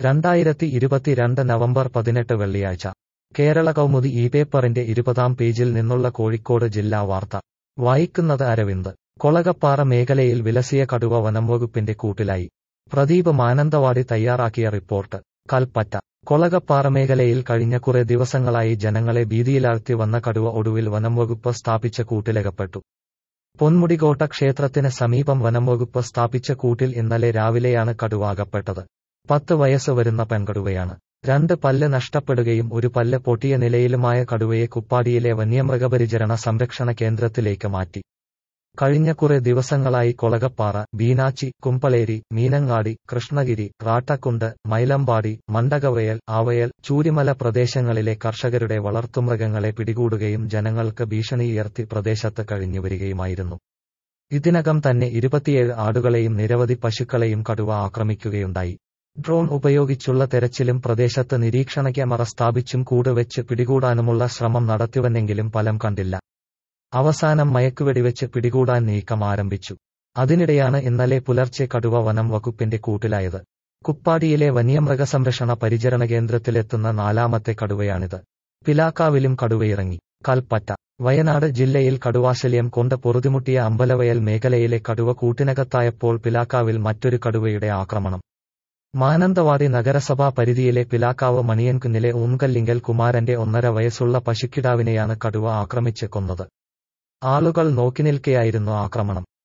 രണ്ടായിരത്തി ഇരുപത്തിരണ്ട് നവംബർ പതിനെട്ട് വെള്ളിയാഴ്ച കേരള കൗമുദി ഈ പേപ്പറിന്റെ ഇരുപതാം പേജിൽ നിന്നുള്ള കോഴിക്കോട് ജില്ലാ വാർത്ത വായിക്കുന്നത് അരവിന്ദ് കൊളകപ്പാറ മേഖലയിൽ വിലസിയ കടുവ വനംവകുപ്പിന്റെ കൂട്ടിലായി പ്രദീപ് മാനന്തവാടി തയ്യാറാക്കിയ റിപ്പോർട്ട് കൽപ്പറ്റ കൊളകപ്പാറ മേഖലയിൽ കഴിഞ്ഞ കുറെ ദിവസങ്ങളായി ജനങ്ങളെ ഭീതിയിലാഴ്ത്തി വന്ന കടുവ ഒടുവിൽ വനംവകുപ്പ് സ്ഥാപിച്ച കൂട്ടിലകപ്പെട്ടു പൊന്മുടികോട്ട ക്ഷേത്രത്തിന് സമീപം വനംവകുപ്പ് സ്ഥാപിച്ച കൂട്ടിൽ ഇന്നലെ രാവിലെയാണ് കടുവ അകപ്പെട്ടത് പത്ത് വയസ്സ് വരുന്ന പെൺകടുവയാണ് രണ്ട് പല്ല് നഷ്ടപ്പെടുകയും ഒരു പല്ല് പൊട്ടിയ നിലയിലുമായ കടുവയെ കുപ്പാടിയിലെ വന്യമൃഗപരിചരണ സംരക്ഷണ കേന്ദ്രത്തിലേക്ക് മാറ്റി കഴിഞ്ഞ കുറെ ദിവസങ്ങളായി കൊളകപ്പാറ ബീനാച്ചി കുമ്പളേരി മീനങ്ങാടി കൃഷ്ണഗിരി റാട്ടക്കുണ്ട് മൈലമ്പാടി മണ്ടകവയൽ ആവയൽ ചൂരിമല പ്രദേശങ്ങളിലെ കർഷകരുടെ വളർത്തുമൃഗങ്ങളെ പിടികൂടുകയും ജനങ്ങൾക്ക് ഭീഷണിയുയർത്തി പ്രദേശത്ത് കഴിഞ്ഞുവരികയുമായിരുന്നു ഇതിനകം തന്നെ ഇരുപത്തിയേഴ് ആടുകളെയും നിരവധി പശുക്കളെയും കടുവ ആക്രമിക്കുകയുണ്ടായി ഡ്രോൺ ഉപയോഗിച്ചുള്ള തെരച്ചിലും പ്രദേശത്ത് നിരീക്ഷണ ക്യാമറ സ്ഥാപിച്ചും കൂട് വെച്ച് പിടികൂടാനുമുള്ള ശ്രമം നടത്തിവന്നെങ്കിലും ഫലം കണ്ടില്ല അവസാനം മയക്കുവെടിവെച്ച് പിടികൂടാൻ നീക്കം ആരംഭിച്ചു അതിനിടെയാണ് ഇന്നലെ പുലർച്ചെ കടുവ വനം വകുപ്പിന്റെ കൂട്ടിലായത് കുപ്പാടിയിലെ വന്യമൃഗസംരക്ഷണ പരിചരണ കേന്ദ്രത്തിലെത്തുന്ന നാലാമത്തെ കടുവയാണിത് പിലാക്കാവിലും കടുവയിറങ്ങി കൽപ്പറ്റ വയനാട് ജില്ലയിൽ കടുവാശല്യം കൊണ്ട് പൊറുതിമുട്ടിയ അമ്പലവയൽ മേഖലയിലെ കടുവ കൂട്ടിനകത്തായപ്പോൾ പിലാക്കാവിൽ മറ്റൊരു കടുവയുടെ ആക്രമണം മാനന്തവാടി നഗരസഭാ പരിധിയിലെ പിലാക്കാവ് മണിയൻകുന്നിലെ ഊങ്കല്ലിങ്കൽ കുമാരന്റെ ഒന്നര വയസ്സുള്ള പശുക്കിടാവിനെയാണ് കടുവ ആക്രമിച്ച് കൊന്നത് ആളുകൾ നോക്കി നിൽക്കെയായിരുന്നു ആക്രമണം